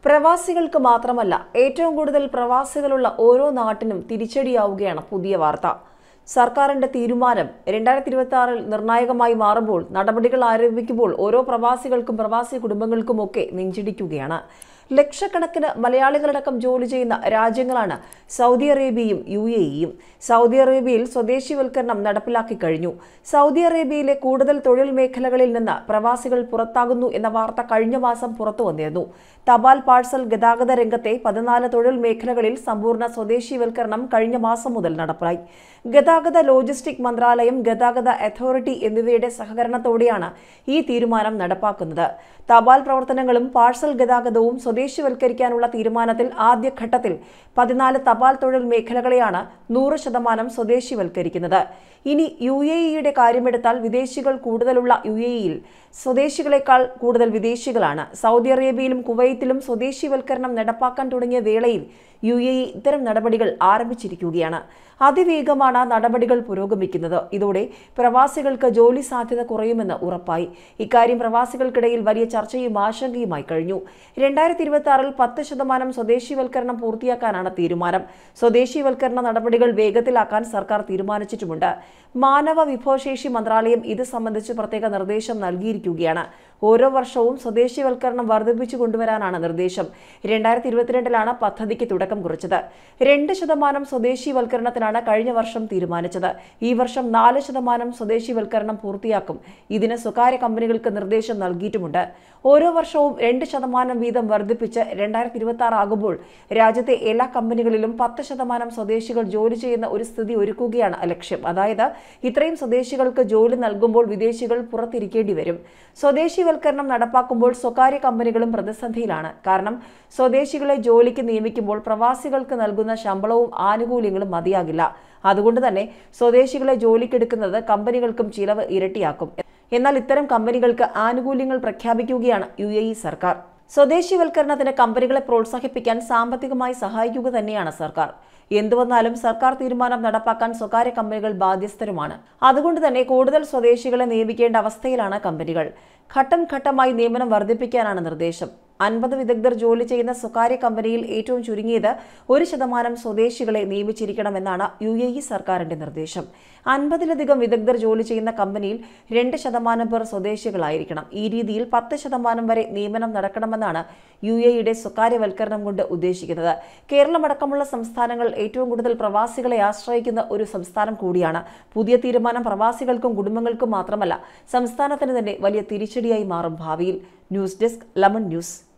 പ്രവാസികൾക്ക് മാത്രമല്ല ഏറ്റവും കൂടുതൽ പ്രവാസികളുള്ള ഓരോ നാട്ടിനും തിരിച്ചടിയാവുകയാണ് പുതിയ വാർത്ത സർക്കാരിന്റെ തീരുമാനം രണ്ടായിരത്തി ഇരുപത്തി ആറിൽ നിർണായകമായി മാറുമ്പോൾ നടപടികൾ ആരംഭിക്കുമ്പോൾ ഓരോ പ്രവാസികൾക്കും പ്രവാസി കുടുംബങ്ങൾക്കുമൊക്കെ നെഞ്ചിടിക്കുകയാണ് ലക്ഷക്കണക്കിന് മലയാളികളടക്കം ജോലി ചെയ്യുന്ന രാജ്യങ്ങളാണ് സൗദി അറേബ്യയും യു എ ഇയും സൗദി അറേബ്യയിൽ സ്വദേശിവൽക്കരണം നടപ്പിലാക്കി കഴിഞ്ഞു സൗദി അറേബ്യയിലെ കൂടുതൽ തൊഴിൽ മേഖലകളിൽ നിന്ന് പ്രവാസികൾ പുറത്താകുന്നു എന്ന വാർത്ത കഴിഞ്ഞ മാസം പുറത്തു വന്നിരുന്നു തപാൽ പാഴ്സൽ ഗതാഗത രംഗത്തെ പതിനാല് തൊഴിൽ മേഖലകളിൽ സമ്പൂർണ്ണ സ്വദേശിവൽക്കരണം കഴിഞ്ഞ മാസം മുതൽ നടപ്പായി ഗതാഗത ലോജിസ്റ്റിക് മന്ത്രാലയം ഗതാഗത അതോറിറ്റി എന്നിവയുടെ സഹകരണത്തോടെയാണ് ഈ തീരുമാനം നടപ്പാക്കുന്നത് തപാൽ പ്രവർത്തനങ്ങളും പാഴ്സൽ ഗതാഗതവും സ്വദേശിവൽക്കരിക്കാനുള്ള തീരുമാനത്തിൽ ആദ്യഘട്ടത്തിൽ പതിനാല് തപാൽ തൊഴിൽ മേഖലകളെയാണ് നൂറ് ശതമാനം സ്വദേശിവൽക്കരിക്കുന്നത് ഇനി യു എ ഇയുടെ കാര്യമെടുത്താൽ വിദേശികൾ കൂടുതലുള്ള യു എ ഇയിൽ സ്വദേശികളെക്കാൾ കൂടുതൽ വിദേശികളാണ് സൗദി അറേബ്യയിലും കുവൈത്തിലും സ്വദേശിവൽക്കരണം നടപ്പാക്കാൻ തുടങ്ങിയ വേളയിൽ യു എ ഇ ഇത്തരം നടപടികൾ ആരംഭിച്ചിരിക്കുകയാണ് അതിവേഗമാണ് നടപടികൾ പുരോഗമിക്കുന്നത് ഇതോടെ പ്രവാസികൾക്ക് ജോലി സാധ്യത കുറയുമെന്ന് ഉറപ്പായി ഇക്കാര്യം പ്രവാസികൾക്കിടയിൽ വലിയ ചർച്ചയും ആശങ്കയുമായി കഴിഞ്ഞു രണ്ടായിരത്തി ഇരുപത്തി ആറിൽ പത്ത് ശതമാനം സ്വദേശിവൽക്കരണം പൂർത്തിയാക്കാനാണ് തീരുമാനം സ്വദേശിവൽക്കരണ നടപടികൾ വേഗത്തിലാക്കാൻ സർക്കാർ തീരുമാനിച്ചിട്ടുമുണ്ട് മാനവ വിഭവശേഷി മന്ത്രാലയം ഇത് സംബന്ധിച്ച് പ്രത്യേക നിർദ്ദേശം നൽകിയിരിക്കുകയാണ് ഓരോ വർഷവും സ്വദേശിവൽക്കരണം വർദ്ധിപ്പിച്ചു കൊണ്ടുവരാനാണ് നിർദ്ദേശം രണ്ടായിരത്തി ഇരുപത്തിരണ്ടിലാണ് പദ്ധതിക്ക് തുടക്കം കുറിച്ചത് രണ്ട് ശതമാനം സ്വദേശിവൽക്കരണത്തിനാണ് കഴിഞ്ഞ വർഷം തീരുമാനിച്ചത് ഈ വർഷം നാല് ശതമാനം സ്വദേശിവൽക്കരണം പൂർത്തിയാക്കും ഇതിന് സ്വകാര്യ കമ്പനികൾക്ക് നിർദ്ദേശം നൽകിയിട്ടുമുണ്ട് ഓരോ വർഷവും രണ്ട് ശതമാനം വീതം വർദ്ധിപ്പിച്ച് രണ്ടായിരത്തി ഇരുപത്തി ആറ് ആകുമ്പോൾ രാജ്യത്തെ എല്ലാ കമ്പനികളിലും പത്ത് ശതമാനം സ്വദേശികൾ ജോലി ചെയ്യുന്ന ഒരു സ്ഥിതി ഒരുക്കുകയാണ് ലക്ഷ്യം അതായത് ഇത്രയും സ്വദേശികൾക്ക് ജോലി നൽകുമ്പോൾ വിദേശികൾ പുറത്തിരിക്കേണ്ടി വരും സ്വദേശിവൽക്കരണം നടപ്പാക്കുമ്പോൾ സ്വകാര്യ കമ്പനികളും പ്രതിസന്ധിയിലാണ് കാരണം സ്വദേശികളെ ജോലിക്ക് നിയമിക്കുമ്പോൾ പ്രവാസികൾക്ക് നൽകുന്ന ശമ്പളവും ആനുകൂല്യങ്ങളും മതിയാകില്ല അതുകൊണ്ട് തന്നെ സ്വദേശികളെ ജോലിക്കെടുക്കുന്നത് കമ്പനികൾക്കും ചിലവ് ഇരട്ടിയാക്കും എന്നാൽ ഇത്തരം കമ്പനികൾക്ക് ആനുകൂല്യങ്ങൾ പ്രഖ്യാപിക്കുകയാണ് യു എ ഇ സർക്കാർ സ്വദേശിവൽക്കരണത്തിന് കമ്പനികളെ പ്രോത്സാഹിപ്പിക്കാൻ സാമ്പത്തികമായി സഹായിക്കുക തന്നെയാണ് സർക്കാർ എന്തു വന്നാലും സർക്കാർ തീരുമാനം നടപ്പാക്കാൻ സ്വകാര്യ കമ്പനികൾ ബാധ്യസ്ഥരുമാണ് അതുകൊണ്ട് തന്നെ കൂടുതൽ സ്വദേശികളെ നിയമിക്കേണ്ട അവസ്ഥയിലാണ് കമ്പനികൾ ഘട്ടം ഘട്ടമായി നിയമനം വർദ്ധിപ്പിക്കാനാണ് നിർദ്ദേശം അൻപത് വിദഗ്ധർ ജോലി ചെയ്യുന്ന സ്വകാര്യ കമ്പനിയിൽ ഏറ്റവും ചുരുങ്ങിയത് ഒരു ശതമാനം സ്വദേശികളെ നിയമിച്ചിരിക്കണമെന്നാണ് യു എ ഇ സർക്കാരിന്റെ നിർദ്ദേശം അൻപതിലധികം വിദഗ്ധർ ജോലി ചെയ്യുന്ന കമ്പനിയിൽ രണ്ട് ശതമാനം പേർ സ്വദേശികളായിരിക്കണം ഈ രീതിയിൽ പത്ത് ശതമാനം വരെ നിയമനം നടക്കണമെന്നാണ് യു എ ഇയുടെ സ്വകാര്യവൽക്കരണം കൊണ്ട് ഉദ്ദേശിക്കുന്നത് കേരളമടക്കമുള്ള സംസ്ഥാനങ്ങൾ ഏറ്റവും കൂടുതൽ പ്രവാസികളെ ആശ്രയിക്കുന്ന ഒരു സംസ്ഥാനം കൂടിയാണ് പുതിയ തീരുമാനം പ്രവാസികൾക്കും കുടുംബങ്ങൾക്കും മാത്രമല്ല സംസ്ഥാനത്തിന് തന്നെ വലിയ തിരിച്ചടിയായി മാറും ഭാവിയിൽ ന്യൂസ് ഡെസ്ക് ലമൺ ന്യൂസ്